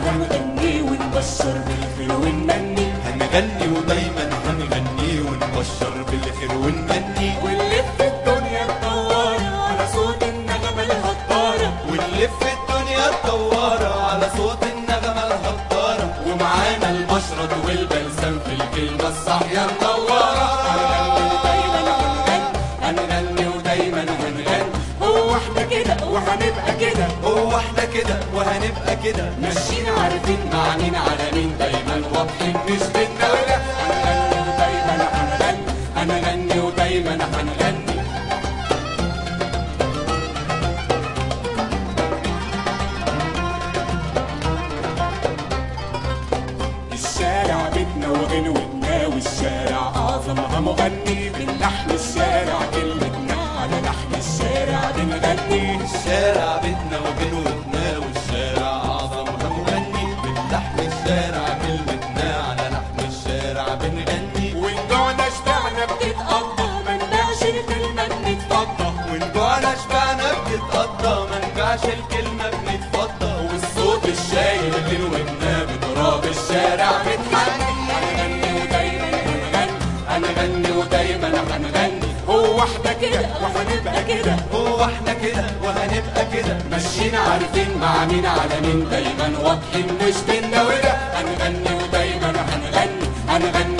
هنغني ونبشر بالخير ونمني هنغني ودايما هنغني ونبشر بالخير ونمني ونلف الدنيا الدوارة على صوت النغمة الهطارة ونلف الدنيا الدوارة على صوت النغمة الهطارة ومعانا المشرط والبلسم في الكلمة الصاحية النوارة هنغني ودايما هنغني هنغني ودايما هنغني هو احنا كده وهنبقى كده هو احنا كده وهنبقى كده ماشيين عارفين مع مين على مين دايما واضحين مش بينا ولا هنغني ودايما هنغني هنغني ودايما هنغني الشارع بيتنا وغنوتنا والشارع أعظمها مغني باللحن الشارع كلمتنا على لحن الشارع بنغني الشارع بيتنا وبنوتنا والشارع أعظمها مغني باللحن الشارع كلمتنا على لحن الشارع بنغني ونجوعنا شبعنا بتتقضى منبعش الكلمة بنتفضى وإن جوعنا شبعنا بتتقضى ما نبيعش الكلمة بنتفضى والصوت الشايل غنوتنا بتراب الشارع بتحني هنغني ودايما هنغني هنغني ودايما هنغني هو احنا كده وهنبقى كده هو احنا كده وهنبقى كده ماشيين عارفين مع مين على مين دايما واضحين مش بينا ولا هنغني ودايما هنغني هنغني